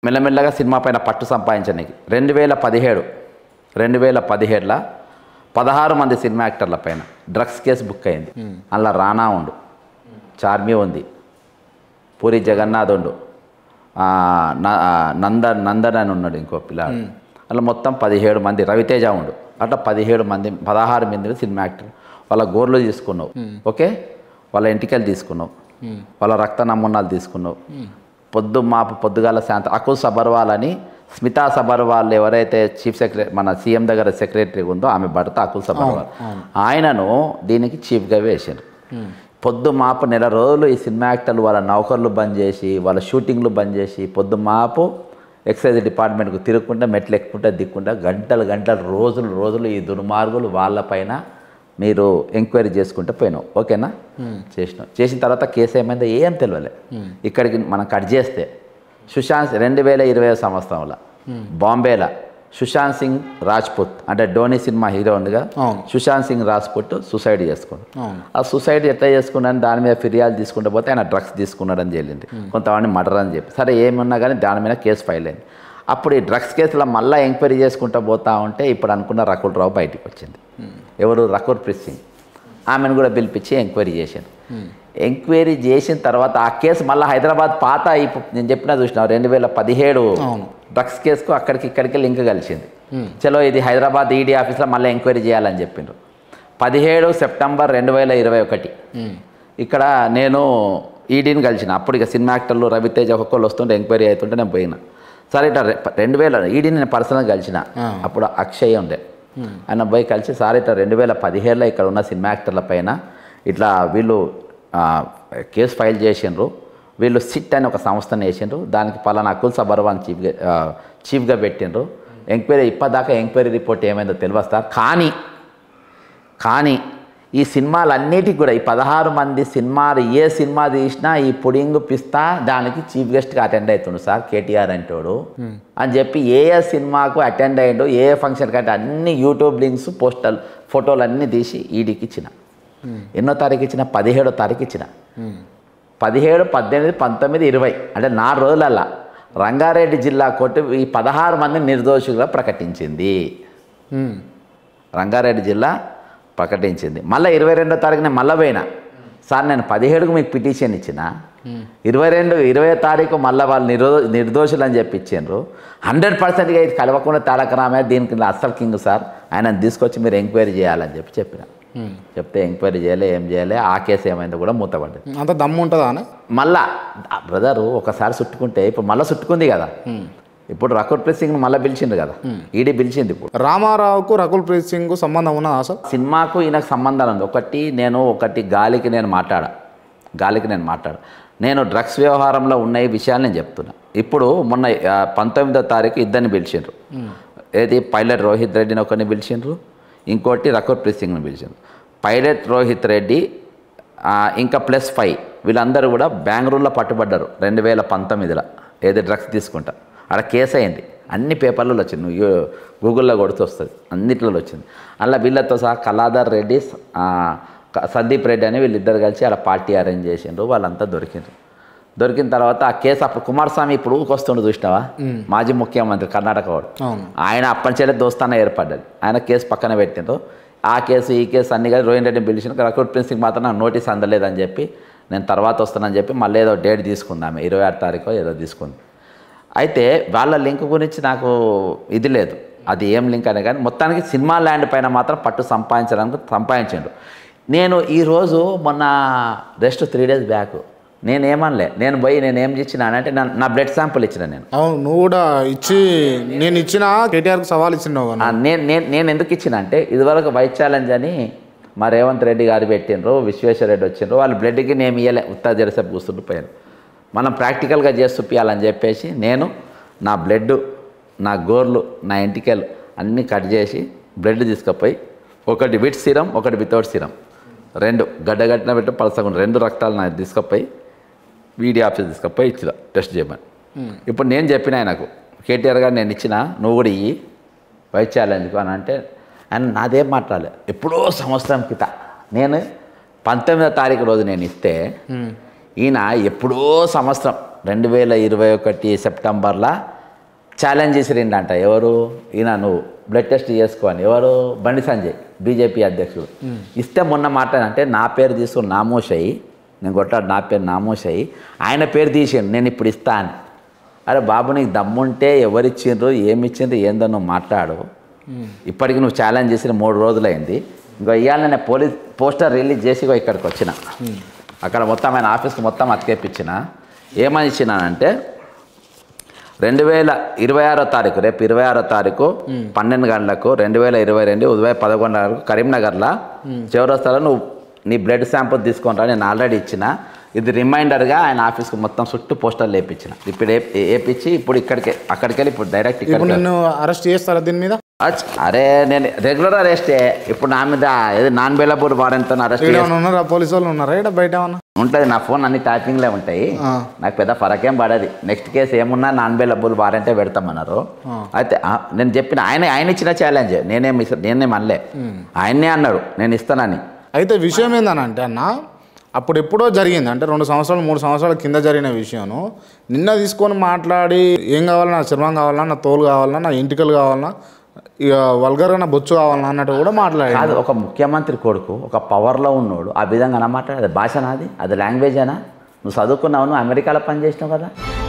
మెల్లమెల్లగా సినిమా పైన పట్టు సంపాదించడానికి రెండు వేల పదిహేడు రెండు వేల పదిహేడులో పదహారు మంది సినిమా యాక్టర్ల పైన డ్రగ్స్ కేసు బుక్ అయింది అందులో రానా ఉండు చార్మి ఉంది పూరి జగన్నాథ్ ఉండు ఆ, న- ఆ, నంద నందన్ అని ఉన్నాడు ఇంకో పిల్లాడు అలా మొత్తం పదిహేడు మంది రవితేజ ఉండు అట్లా పదిహేడు మంది పదహారు మంది సినిమా యాక్టర్ వాళ్ళ గోర్లు తీసుకున్నావు ఓకే వాళ్ళ ఎంటికలు తీసుకున్నావు వాళ్ళ రక్త నమూనాలు తీసుకున్నావు పొద్దు మాపు పొద్దుగాల శాంత అకుల్ సబర్వాల్ అని స్మితా సబర్వాల్ ఎవరైతే చీఫ్ సెక్రటరీ మన సీఎం దగ్గర సెక్రటరీ ఉందో ఆమె భర్త అకుల్ సబర్వాల్ ఆయనను దీనికి చీఫ్గా వేసారు పొద్దు మాపు నెల రోజులు ఈ సినిమా యాక్టర్లు వాళ్ళ నౌకర్లు బంద్ చేసి వాళ్ళ షూటింగ్లు బంద్ చేసి పొద్దు మాపు ఎక్సైజ్ డిపార్ట్మెంట్కు తిరుగుకుంటా మెట్లు ఎక్కుకుంటా దిక్కుంటా గంటలు గంటలు రోజులు రోజులు ఈ దుర్మార్గులు వాళ్ళపైన మీరు ఎంక్వైరీ చేసుకుంటే పోయినావు ఓకేనా చేసినావు చేసిన తర్వాత కేసు ఏమైందో ఏం తెలియలే ఇక్కడికి మనం కట్ చేస్తే సుశాంత్ రెండు వేల ఇరవై సంవత్సరంలో బాంబేలో సుశాంత్ సింగ్ రాజ్పుత్ అంటే ధోని సినిమా హీరో ఉందిగా అవును. సుశాంత్ సింగ్ రాజ్పుట్ సూసైడ్ చేసుకున్నాడు అవును ఆ సూసైడ్ ఎట్లా చేసుకున్నాను దాని మీద ఫిర్యాదు తీసుకుంటే పోతే ఆయన డ్రగ్స్ తీసుకున్నాడని తేలింది కొంతమంది మర్డర్ అని చెప్పి సరే ఏమున్నా కానీ దాని మీద కేసు ఫైల్ అయింది అప్పుడు ఈ డ్రగ్స్ కేసులో మళ్ళీ ఎంక్వైరీ చేసుకుంటూ పోతా ఉంటే ఇప్పుడు అనుకున్న రకుల్ రావు బయటికి వచ్చింది ఎవరు రకుల్ ప్రీత్ సింగ్ ఆమెను కూడా పిలిపించి ఎంక్వైరీ చేశాను ఎంక్వైరీ చేసిన తర్వాత ఆ కేసు మళ్ళీ హైదరాబాద్ పాత ఇప్పుడు నేను చెప్పినా చూసిన రెండు వేల పదిహేడు అవును. డ్రగ్స్ కేసుకు అక్కడికి ఇక్కడికి లింక్ కలిసింది చలో ఇది హైదరాబాద్ ఈడీ ఆఫీస్లో మళ్ళీ ఎంక్వైరీ చేయాలని చెప్పిండ్రు పదిహేడు సెప్టెంబర్ రెండు వేల ఇరవై ఒకటి ఇక్కడ నేను ఈడీని కలిసిన అప్పుడు ఇక సినిమా యాక్టర్లు రవితేజ ఒక్కొక్కరు వస్తుంటే ఎంక్వైరీ అవుతుంటే నేను పోయినా సరే ఇట్లా రె- రెండు వేల ఈడీని నేను పర్సనల్గా కలిసిన అప్పుడు అక్షయ్ ఉండే ఆయన పోయి కలిసి సార్ ఇట్లా రెండు వేల పదిహేడులో ఇక్కడ ఉన్న సినిమా యాక్టర్ల పైన ఇట్లా వీళ్ళు ఆ, కేసు ఫైల్ చేసిండ్రు వీళ్ళు సిట్ అని ఒక సంస్థను వేసిండ్రు దానికి పలానా అకుల్ సబర్వాన్ చీఫ్గా ఆ, చీఫ్గా పెట్టిండ్రు ఎంక్వైరీ ఇప్పటిదాకా ఎంక్వైరీ రిపోర్ట్ ఏమైందో తెలియదు సార్ కానీ కానీ ఈ సినిమాలన్నిటికి కూడా ఈ పదహారు మంది సినిమాలు ఏ సినిమా తీసినా ఈ పుడింగ్ పిస్తా దానికి చీఫ్ గెస్ట్గా అటెండ్ అవుతుండు సార్ కేటీఆర్ అంటోడు అని చెప్పి ఏ ఏ సినిమాకు అటెండ్ అయ్యిండు ఏ ఏ ఫంక్షన్కి అంటే అన్ని యూట్యూబ్ లింక్స్ పోస్టల్ ఫోటోలు అన్నీ తీసి ఈడీకి ఇచ్చిన ఎన్నో తారీఖు ఇచ్చిన పదిహేడో తారీఖు ఇచ్చిన పదిహేడు పద్దెనిమిది పంతొమ్మిది ఇరవై అంటే నాలుగు రోజులల్లా రంగారెడ్డి జిల్లా కోర్టు ఈ పదహారు మందిని నిర్దోషులుగా ప్రకటించింది రంగారెడ్డి జిల్లా ప్రకటించింది మళ్ళీ ఇరవై రెండో తారీఖున మళ్ళీ పోయినా సార్ నేను పదిహేడుకు మీకు పిటిషన్ ఇచ్చిన ఇరవై రెండు ఇరవై తారీఖు మళ్ళీ వాళ్ళు నిర్దో నిర్దోషులు అని చెప్పి ఇచ్చిండ్రు హండ్రెడ్ పర్సెంట్గా ఇది కలవకుండా తారక రామయ్య దీనికి అస్సలు కింగ్ సార్ ఆయన తీసుకొచ్చి మీరు ఎంక్వైరీ చేయాలని చెప్పి చెప్పిన చెప్తే ఎంక్వైరీ చేయలే ఏం చేయలే ఆ కేసు ఏమైందో కూడా మూతపడ్డది అంత దమ్ము ఉంటుందా అని మళ్ళా బ్రదరు ఒకసారి చుట్టుకుంటే ఇప్పుడు మళ్ళీ చుట్టుకుంది కదా ఇప్పుడు రకుల్ ప్రీత్ సింగ్ మళ్ళీ పిలిచిండు కదా ఈడీ పిలిచింది ఇప్పుడు రామారావుకు రకుల్ ప్రీత్ సింగ్ సంబంధం ఉన్నదా అసలు సినిమాకు ఈయనకు సంబంధాలు ఉంది ఒకటి నేను ఒకటి గాలికి నేను మాట్లాడా గాలికి నేను మాట్లాడా నేను డ్రగ్స్ వ్యవహారంలో ఉన్న ఈ విషయాలు నేను చెప్తున్నా ఇప్పుడు మొన్న ఆ, పంతొమ్మిదో తారీఖు ఇద్దరిని పిలిచిండ్రు ఏది పైలట్ రోహిత్ రెడ్డిని ఒకరిని పిలిచిండ్రు ఇంకోటి రకుల్ ప్రీత్ సింగ్ని పిలిచిండ్రు పైలట్ రోహిత్ రెడ్డి ఆ, ఇంకా ప్లస్ ఫైవ్ వీళ్ళందరూ కూడా బెంగళూరులో పట్టుబడ్డారు రెండు వేల పంతొమ్మిదిలో ఏది డ్రగ్స్ తీసుకుంటా ఆడ కేసు అయింది అన్ని పేపర్లలో వచ్చింది నువ్వు యూ- గూగుల్లో కొడుతూ వస్తుంది అన్నిట్లో వచ్చింది అలా వీళ్ళతో సహా కళాధర్ రెడ్డి ఆ, క- సందీప్ రెడ్డి అని వీళ్ళిద్దరు కలిసి ఆడ పార్టీ అరేంజ్ చేసిండ్రు వాళ్ళంతా దొరికిండ్రు దొరికిన తర్వాత ఆ కేసు అప్పుడు కుమారస్వామి ఇప్పుడు ఊకొస్తుండు చూసినావా మాజీ ముఖ్యమంత్రి కర్ణాటక వాడు అవును ఆయన అప్పటిచేలే దోస్తాన ఏర్పడ్డది ఆయన కేసు పక్కన పెట్టిండ్రు ఆ కేసు ఈ కేసు అన్ని కలిసి రోహిన్ రెడ్డిని పిలిచిన రకుల్ ప్రిన్స్కి మాత్రం నాకు నోటీస్ అందలేదని చెప్పి నేను తర్వాత వస్తానని చెప్పి మళ్ళీ ఏదో డేట్ తీసుకుంది ఆమె ఇరవై ఆరు తారీఖు ఏదో తీసుకుంది అయితే వాళ్ళ లింక్ గురించి నాకు ఇది లేదు అది ఏం లింక్ అనే కానీ మొత్తానికి సినిమా ల్యాండ్ పైన మాత్రం పట్టు సంపాదించడానికి సంపాదించిండు నేను ఈరోజు మొన్న రెస్ట్ త్రీ డేస్ బ్యాక్ నేను ఏమనలే నేను పోయి నేను ఏం ఇచ్చినానంటే నా నా బ్లడ్ శాంపుల్ ఇచ్చిన నేను అవును నువ్వు కూడా ఇచ్చి నేను ఇచ్చిన కేటీఆర్కి సవాల్ ఇచ్చినావు ఆ, కదా నేను నేను నేను ఎందుకు ఇచ్చిన అంటే ఇదివరకు వైట్ ఛాలెంజ్ అని మా రేవంత్ రెడ్డి గారు పెట్టిండ్రు విశ్వేశ్వర రెడ్డి వచ్చిండ్రు వాళ్ళు బ్లడ్కి నేను ఇయ్యలే ఉత్తా జెరసేపు కూర్చుంటూ పోయాను మనం ప్రాక్టికల్గా చేసి చూపించాలని చెప్పేసి నేను నా బ్లడ్ నా గోర్లు నా ఎంటికలు అన్నీ కట్ చేసి బ్లడ్ తీసుకుపోయి ఒకటి విత్ సిరం ఒకటి వితౌట్ సిరం రెండు గడ్డగట్టిన పెట్టి పలసకుండా రెండు రక్తాలు నాకు తీసుకుపోయి వీడియో ఆఫీస్ తీసుకుపోయి ఇచ్చిన టెస్ట్ చేయమని ఇప్పుడు నేను చెప్పిన ఆయనకు కేటీఆర్ గారు నేను ఇచ్చిన నువ్వు కూడా ఇయ్యి వైట్ ఛాలెంజ్కు అని అంటే ఆయన నాదేం మాట్లాడలే ఎప్పుడో సంవత్సరం క్రిత నేను పంతొమ్మిదో తారీఖు రోజు నేను ఇస్తే ఈయన ఎప్పుడో సంవత్సరం రెండు వేల ఇరవై ఒకటి సెప్టెంబర్లో ఛాలెంజ్ చేసిరిండంట ఎవరు ఈయన నువ్వు బ్లడ్ టెస్ట్ చేసుకో అని ఎవరు బండి సంజయ్ బీజేపీ అధ్యక్షుడు ఇస్తే మొన్న మాట్లాడంటే నా పేరు తీసుకుని నామోష్ అయ్యి నేను కొట్టాడు నా పేరు నామోష్ అయ్యి ఆయన పేరు తీసిండు నేను ఇప్పుడు ఇస్తా అని అరే బాబు నీకు దమ్ముంటే ఎవరిచ్చిండ్రు ఏమి ఇచ్చిండ్రు ఏందో నువ్వు మాట్లాడు ఇప్పటికి నువ్వు ఛాలెంజ్ చేసిన మూడు రోజులైంది ఇంకో ఇవాళ నేను పోలీస్ పోస్టర్ రిలీజ్ చేసి ఇగో ఇక్కడికి వచ్చిన అక్కడ మొత్తం ఆయన ఆఫీస్కి మొత్తం అతికేపించిన ఏమని ఇచ్చినానంటే రెండు వేల ఇరవై ఆరో తారీఖు రేపు ఇరవై ఆరో తారీఖు పన్నెండు గంటలకు రెండు వేల ఇరవై రెండు ఉదయం పదకొండు గంటలకు కరీంనగర్లో చివరొస్తాలో నువ్వు నీ బ్లడ్ శాంపుల్ తీసుకుంటా నేను ఆల్రెడీ ఇచ్చిన ఇది రిమైండర్గా ఆయన ఆఫీస్కి మొత్తం చుట్టూ పోస్టర్లు వేయించిన ఇప్పుడు ఏ- వేపించి ఇప్పుడు ఇక్కడికి అక్కడికి వెళ్ళి ఇప్పుడు డైరెక్ట్ ఇప్పుడు ఇక్కడ నిన్ను అరెస్ట్ చేస్తారా దీని మీద అరే నేను రెగ్యులర్ అరెస్టే ఇప్పుడు నా మీద ఏది నాన్ బెలబూర్ వారెంట్తో అరెస్ట్ ఇక్కడ ఏమైనా ఉన్నారా పోలీసు వాళ్ళు ఉన్నారా ఇక్కడ బయట ఏమన్నా ఉంటుంది నా ఫోన్ అన్ని టైపింగ్లే ఉంటాయి ఆ. నాకు పెద్ద ఫరకేం పడది నెక్స్ట్ కేసు ఏమున్నా నాన్ బెయిలబుల్ వారంటే పెడతామన్నారు అయితే ఆ, నేను చెప్పిన ఆయన ఆయన ఇచ్చిన ఛాలెంజ్ నేనేం ఇస్తా- నేనేం అనలే ఆయన్నే అన్నాడు నేను ఇస్తానని అయితే విషయం ఏందనంటే అన్న అప్పుడు ఎప్పుడో జరిగింది అంటే రెండు సంవత్సరాలు మూడు సంవత్సరాల కింద జరిగిన విషయం నిన్న తీసుకొని మాట్లాడి ఏం కావాలన్నా నా చర్మం కావాలన్నా నా తోలు కావాలన్నా నా ఇంటికలు కావాలన్నా ఇక వల్గర్గా నా బొచ్చు కావాలన్నా అన్నట్టు కూడా మాట్లాడి కాదు ఒక ముఖ్యమంత్రి కొడుకు ఒక పవర్లో ఉన్నోడు ఆ విధంగా మాట్లాడేది భాష నాది అది లాంగ్వేజేనా నువ్వు చదువుకున్నావు నువ్వు అమెరికాలో పని చేసినావు కదా